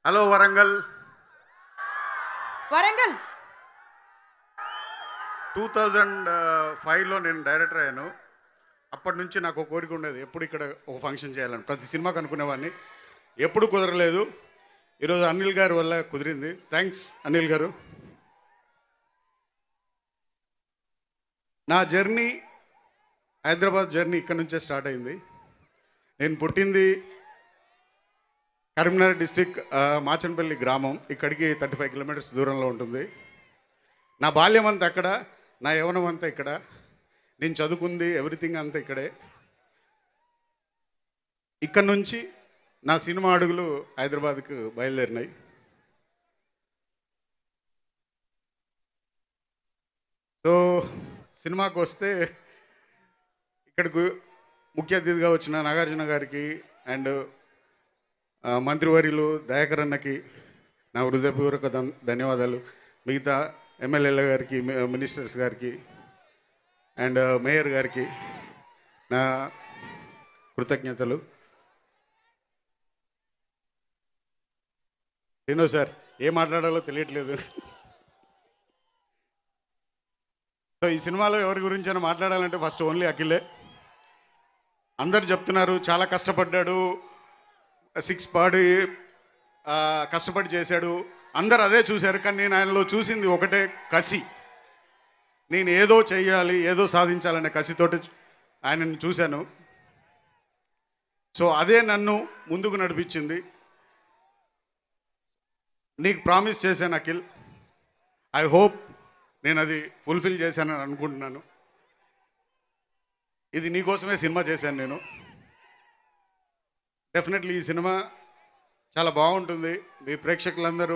hello Warangal Warangal two thousand ఫైవ్లో నేను director అయ్యాను అప్పటి నుంచి నాకు ఒక కోరిక ఉండేది ఎప్పుడు ఇక్కడ ఒక ఫంక్షన్ చేయాలని ప్రతి సినిమాకి అనుకునేవాడిని ఎప్పుడు కుదరలేదు ఈరోజు అనిల్ గారి వల్ల కుదిరింది థ్యాంక్స్ అనిల్ గారు నా జర్నీ హైదరాబాద్ జర్నీ ఇక్కడ నుంచే స్టార్ట్ అయింది నేను పుట్టింది కరీంనగర్ డిస్టిక్ మాచన్పల్లి గ్రామం ఇక్కడికి థర్టీ ఫైవ్ కిలోమీటర్స్ దూరంలో ఉంటుంది నా బాల్యం అంతా అక్కడ నా యవనం అంతా ఇక్కడ నేను చదువుకుంది ఎవ్రీథింగ్ అంతా ఇక్కడే ఇక్కడ నుంచి నా సినిమా అడుగులు హైదరాబాద్కు బయలుదేరినాయి సో సినిమాకి వస్తే ఇక్కడికి ముఖ్య అతిథిగా వచ్చిన నాగార్జున గారికి అండ్ మంత్రివర్యులు దయాకర్ అన్నకి నా హృదయపూర్వక ధన్- ధన్యవాదాలు మిగతా ఎమ్మెల్యేల గారికి మి- మినిస్టర్స్ గారికి అండ్ మేయర్ గారికి నా కృతజ్ఞతలు ఏనో సార్ ఏం మాట్లాడాలో తెలియట్లేదు సో ఈ సినిమాలో ఎవరి గురించైనా మాట్లాడాలంటే ఫస్ట్ ఓన్లీ అఖిలే అందరు చెప్తున్నారు చాలా కష్టపడ్డాడు సిక్స్ పాడి ఆ, కష్టపడి చేశాడు అందరు అదే చూశారు కానీ నేను ఆయనలో చూసింది ఒకటే కసి నేను ఏదో చెయ్యాలి ఏదో సాధించాలనే కసితోటి ఆయనని చూశాను సో అదే నన్ను ముందుకు నడిపించింది నీకు ప్రామిస్ చేశాను అఖిల్ ఐ హోప్ నేను అది ఫుల్ఫిల్ చేశానని అనుకుంటున్నాను ఇది నీకోసమే సినిమా చేశాను నేను డెఫినెట్లీ ఈ సినిమా చాలా బాగుంటుంది మీ ప్రేక్షకులందరూ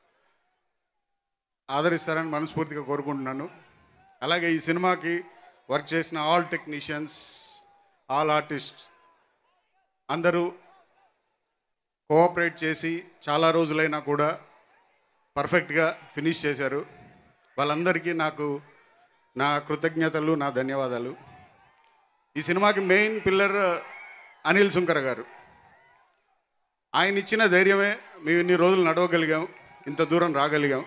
ఆదరిస్తారని మనస్ఫూర్తిగా కోరుకుంటున్నాను అలాగే ఈ సినిమాకి వర్క్ చేసిన ఆల్ టెక్నీషియన్స్ ఆల్ ఆర్టిస్ట్ అందరూ కోఆపరేట్ చేసి చాలా రోజులైనా కూడా పర్ఫెక్ట్గా ఫినిష్ చేశారు వాళ్ళందరికీ నాకు నా కృతజ్ఞతలు నా ధన్యవాదాలు ఈ సినిమాకి మెయిన్ పిల్లర్ అనిల్ సుంకర గారు ఆయన ఇచ్చిన ధైర్యమే మేము ఇన్ని రోజులు నడవగలిగాం ఇంత దూరం రాగలిగాం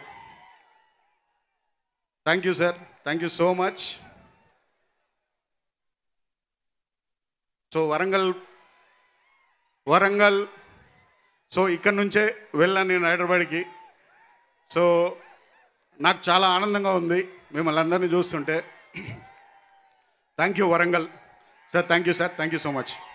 thank you sir thank you so much so Warangal Warangal so ఇక్కడ నుంచే వెళ్ళాను నేను హైదరాబాద్కి సో నాకు చాలా ఆనందంగా ఉంది మిమ్మల్ని అందరినీ చూస్తుంటే thank you Warangal sir thank you sir thank you so much